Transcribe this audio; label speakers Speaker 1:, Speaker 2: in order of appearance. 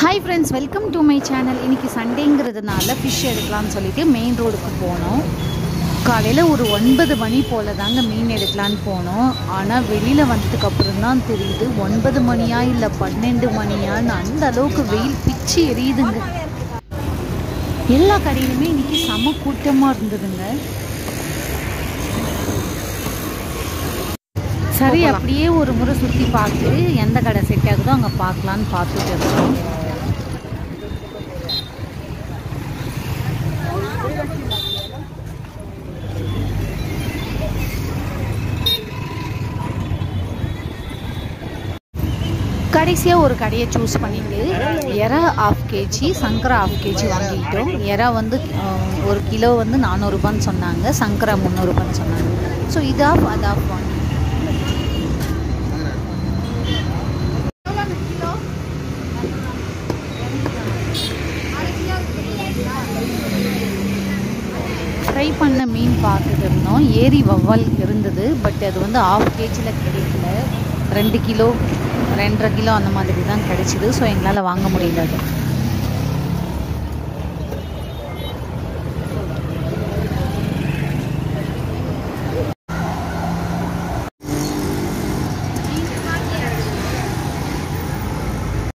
Speaker 1: hi friends welcome to my channel இன்றைக்கி சண்டேங்கிறதுனால fish எடுக்கலாம்னு சொல்லிட்டு மெயின் ரோடுக்கு போனோம் காலையில் ஒரு ஒன்பது மணி போல் தாங்க மீன் எடுக்கலான்னு போனோம் ஆனால் வெளியில் வந்ததுக்கு அப்புறம் தான் தெரியுது ஒன்பது மணியா இல்லை பன்னெண்டு மணியான்னு அந்த அளவுக்கு வெயில் பிச்சு எரியுதுங்க எல்லா கடையிலுமே இன்னைக்கு செம கூட்டமாக இருந்ததுங்க சரி அப்படியே ஒரு முறை சுற்றி பார்த்து எந்த கடை செட் ஆகுதோ அங்கே பார்க்கலான்னு பார்த்துட்டு இருக்கோம் கடைசியாக ஒரு கடையை சூஸ் பண்ணிட்டு எறா ஆஃப் கேஜி சங்கரா ஆஃப் கேஜி வாங்கிக்கிட்டோம் எறா வந்து அஹ், ஒரு கிலோ வந்து நானூறுரூபான்னு சொன்னாங்க சங்கரா முந்நூறுரூபான்னு சொன்னாங்க ஸோ இது ஆஃப் அது ஆஃப் வாங்கி ஃப்ரை பண்ண மீன் பார்த்துட்டு இருந்தோம் ஏரி வவ்வால் இருந்தது பட் அது வந்து ஆஃப் கேஜியில் கிடைக்கல ரெண்டு கிலோ ரெண்டரை கிலோ அந்த மாதிரி தான் கிடைச்சிது ஸோ எங்களால் வாங்க முடியல அது